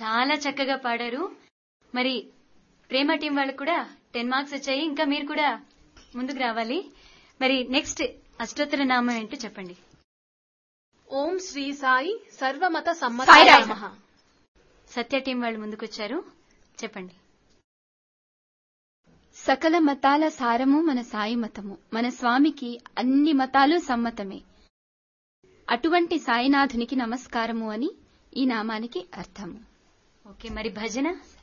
చాలా చక్కగా పాడారు మరి ప్రేమ టీం వాళ్ళకు కూడా టెన్ మార్క్స్ వచ్చాయి ఇంకా మీరు కూడా ముందుకు రావాలి మరి నెక్స్ట్ అష్టోత్తర నామం ఏంటో చెప్పండి ఓం శ్రీ సాయి సర్వమత సమ్మత సాయిరామ్. నమః. సత్య టీం వాళ్ళు ముందుకొచ్చారు చెప్పండి సకల మతాల సారము మన సాయి మతము మన స్వామికి అన్ని మతాలు సమ్మతమే అటువంటి సాయినాథునికి నమస్కారము అని ఈ నామానికి అర్థము ఓకే మరి భజన